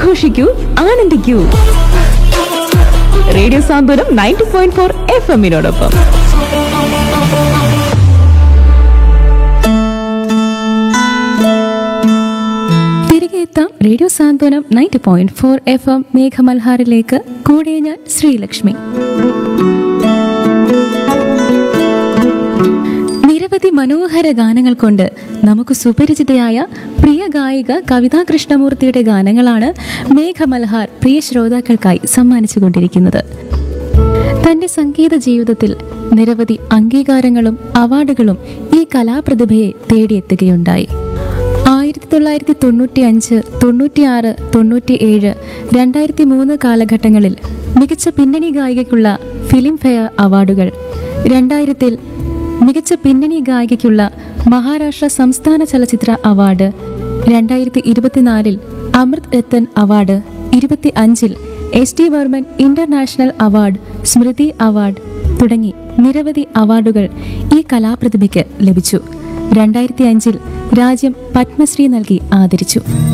ആഘോഷിക്കൂ ആനന്ദിക്കൂ radio Santhwanam ninety point four F എമ്മിനോടൊപ്പം തിരികെ എത്താം radio Santhwanam ninety point four F M മേഘമൽഹാറിലേക്ക് കൂടെ ഞാൻ ശ്രീലക്ഷ്മി നിരവധി മനോഹര ഗാനങ്ങൾ കൊണ്ട് നമുക്ക് സുപരിചിതയായ പ്രിയ ഗായിക കവിതാ കൃഷ്ണമൂർത്തിയുടെ ഗാനങ്ങളാണ് മേഘമൽഹാർ പ്രിയ ശ്രോതാക്കൾക്കായി സമ്മാനിച്ചുകൊണ്ടിരിക്കുന്നത് തന്റെ സംഗീത ജീവിതത്തിൽ നിരവധി അംഗീകാരങ്ങളും അവാർഡുകളും ഈ കലാപ്രതിഭയെ തേടിയെത്തുകയുണ്ടായി ആയിരത്തി തൊള്ളായിരത്തി തൊണ്ണൂറ്റി അഞ്ച് തൊണ്ണൂറ്റിയാറ് തൊണ്ണൂറ്റി ഏഴ് രണ്ടായിരത്തി മൂന്ന് കാലഘട്ടങ്ങളിൽ മികച്ച പിന്നണി ഗായികയ്ക്കുള്ള ഫിലിം ഫെയർ അവാർഡുകൾ രണ്ടായിരത്തിൽ മികച്ച പിന്നണി ഗായികയ്ക്കുള്ള മഹാരാഷ്ട്ര സംസ്ഥാന ചലച്ചിത്ര അവാർഡ് രണ്ടായിരത്തി ഇരുപത്തിനാലിൽ അമൃത് രത്തൻ അവാർഡ് ഇരുപത്തി അഞ്ചിൽ S T Varman international award Smriti award തുടങ്ങി നിരവധി അവാർഡുകൾ ഈ കലാപ്രതിഭയ്ക്ക് ലഭിച്ചു രണ്ടായിരത്തി അഞ്ചിൽ രാജ്യം പത്മശ്രീ നൽകി ആദരിച്ചു